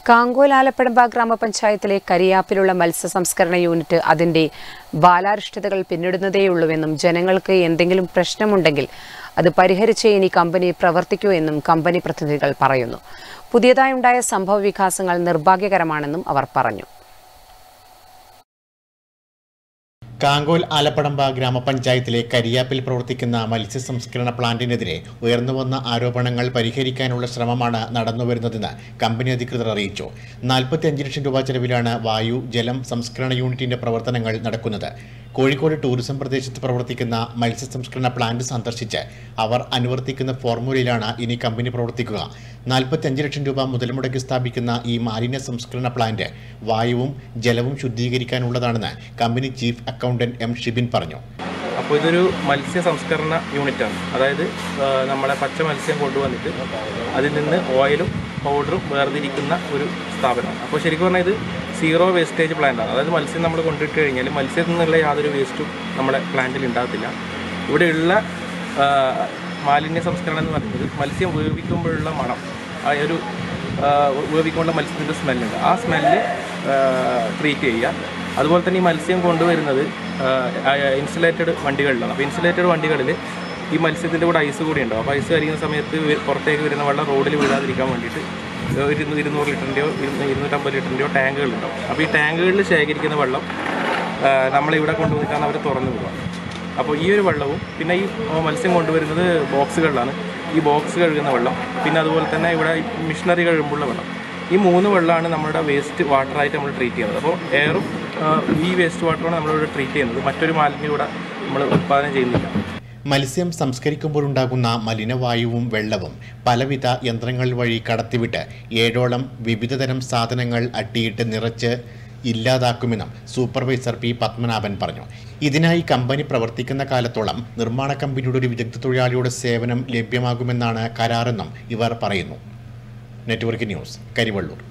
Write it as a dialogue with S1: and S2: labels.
S1: കാങ്കോൽ ആലപ്പടമ്പ ഗ്രാമപഞ്ചായത്തിലെ കരിയാപ്പിലുള്ള മത്സ്യ സംസ്കരണ യൂണിറ്റ് അതിന്റെ ബാലാരിഷ്ടതകൾ പിന്നിടുന്നതേയുള്ളൂവെന്നും ജനങ്ങൾക്ക് എന്തെങ്കിലും പ്രശ്നമുണ്ടെങ്കിൽ അത് പരിഹരിച്ചേ ഇനി കമ്പനി പ്രവർത്തിക്കൂ എന്നും കമ്പനി പ്രതിനിധികൾ പറയുന്നു പുതിയതായുണ്ടായ സംഭവ വികാസങ്ങൾ നിർഭാഗ്യകരമാണെന്നും അവർ പറഞ്ഞു
S2: കാങ്കോൽ ആലപ്പടമ്പ ഗ്രാമപഞ്ചായത്തിലെ കരിയാപ്പിൽ പ്രവർത്തിക്കുന്ന മത്സ്യ സംസ്കരണ പ്ലാന്റിനെതിരെ ഉയർന്നുവന്ന ആരോപണങ്ങൾ പരിഹരിക്കാനുള്ള ശ്രമമാണ് നടന്നുവരുന്നതെന്ന് കമ്പനി അധികൃതർ അറിയിച്ചു നാൽപ്പത്തിയഞ്ച് ലക്ഷം രൂപ ചെലവിലാണ് വായു ജലം സംസ്കരണ യൂണിറ്റിന്റെ പ്രവർത്തനങ്ങൾ നടക്കുന്നത് കോഴിക്കോട് ടൂറിസം പ്രദേശത്ത് പ്രവർത്തിക്കുന്ന മത്സ്യ സംസ്കരണ പ്ലാന്റ് സന്ദർശിച്ച് അവർ അനുവർത്തിക്കുന്ന ഫോർമുലയിലാണ് ഇനി കമ്പനി പ്രവർത്തിക്കുക നാൽപ്പത്തിയഞ്ച് ലക്ഷം രൂപ മുതൽ മുടക്കി സ്ഥാപിക്കുന്ന ഈ മാലിന്യ സംസ്കരണ പ്ലാന്റ് വായുവും ജലവും ശുദ്ധീകരിക്കാനുള്ളതാണെന്ന് company chief accountant M Shibin പറഞ്ഞു
S3: അപ്പോൾ ഇതൊരു മത്സ്യ സംസ്കരണ യൂണിറ്റാണ് അതായത് ആ, നമ്മളെ പച്ച മത്സ്യം കൊണ്ടുവന്നിട്ട് അതിൽ നിന്ന് ഓയിലും പൗഡറും വേർതിരിക്കുന്ന ഒരു സ്ഥാപനമാണ് അപ്പോൾ ശരിക്കും പറഞ്ഞാൽ ഇത് സീറോ വേസ്റ്റേജ് പ്ലാന്റ് ആണ് അതായത് മത്സ്യം നമ്മൾ കൊണ്ടിട്ട് കഴിഞ്ഞാൽ മത്സ്യത്തിൽ നിന്നുള്ള യാതൊരു വേസ്റ്റും നമ്മുടെ പ്ലാന്റിൽ ഉണ്ടാകത്തില്ല ഇവിടെയുള്ള ആ, മാലിന്യ സംസ്കരണം എന്ന് പറയുന്നത് മത്സ്യം വേവിക്കുമ്പോഴുള്ള മണം ആ ഒരു ആ, വേവിക്കുമ്പോഴുള്ള മത്സ്യത്തിൻ്റെ സ്മെല്ലുണ്ട് ആ സ്മെല്ല് ട്രീറ്റ് ചെയ്യുക അതുപോലെ തന്നെ ഈ മത്സ്യം കൊണ്ടുവരുന്നത് ഇൻസുലേറ്റഡ് വണ്ടികളിലാണ് അപ്പോൾ ഇൻസുലേറ്റഡ് വണ്ടികളിൽ ഈ മത്സ്യത്തിൻ്റെ കൂടെ ഐസ് കൂടി ഉണ്ടാവും അപ്പോൾ ഐസ് കരിയുന്ന സമയത്ത് വെ- പുറത്തേക്ക് വരുന്ന വെള്ളം റോഡിൽ വീഴാതിരിക്കാൻ വേണ്ടിയിട്ട് ഒരു ഇരുന്നൂ- ഇരുന്നൂറ് ലിറ്ററിൻ്റെയോ ഇരുന്നൂറ്റമ്പത് ലിറ്ററിൻ്റെയോ ടാങ്കുകളുണ്ടാവും അപ്പോൾ ഈ ടാങ്കുകളിൽ ശേഖരിക്കുന്ന വെള്ളം ആ, നമ്മളിവിടെ കൊണ്ടുവന്നിട്ടാണ് അവർ തുറന്നു വിടുക അപ്പോൾ ഈ ഒരു വെള്ളവും പിന്നെ ഈ മത്സ്യം കൊണ്ടുവരുന്നത് ബോക്സുകളിലാണ് ഈ ബോക്സ് കഴുകുന്ന വെള്ളം പിന്നെ അതുപോലെ തന്നെ ഇവിടെ ഈ മിഷനറി കഴുകുമ്പോഴുള്ള വെള്ളം ഈ മൂന്ന് വെള്ളമാണ് നമ്മുടെ വേസ്റ്റ് വാട്ടറായിട്ട് നമ്മൾ ട്രീറ്റ് ചെയ്യുന്നത് അപ്പോൾ എയറും ഈ വേസ്റ്റ് വാട്ടറാണ് നമ്മളിവിടെ ട്രീറ്റ് ചെയ്യുന്നത് മറ്റൊരു മാലിന്യം ഇവിടെ നമ്മൾ ഉത്പാദനം ചെയ്യുന്നില്ല
S2: മത്സ്യം സംസ്കരിക്കുമ്പോഴുണ്ടാകുന്ന മലിനവായുവും വെള്ളവും പലവിധ യന്ത്രങ്ങൾ വഴി കടത്തിവിട്ട് ഏഴോളം വിവിധതരം സാധനങ്ങൾ അട്ടിയിട്ട് നിറച്ച് ഇല്ലാതാക്കുമെന്നും സൂപ്പർവൈസർ പി പത്മനാഭൻ പറഞ്ഞു ഇതിനായി കമ്പനി പ്രവർത്തിക്കുന്ന കാലത്തോളം നിർമ്മാണ കമ്പനിയുടെ ഒരു വിദഗ്ധ തൊഴിലാളിയുടെ സേവനം ലഭ്യമാകുമെന്നാണ് കരാറെന്നും ഇവർ പറയുന്നു നെറ്റ്വർക്ക് ന്യൂസ് കരിവള്ളൂർ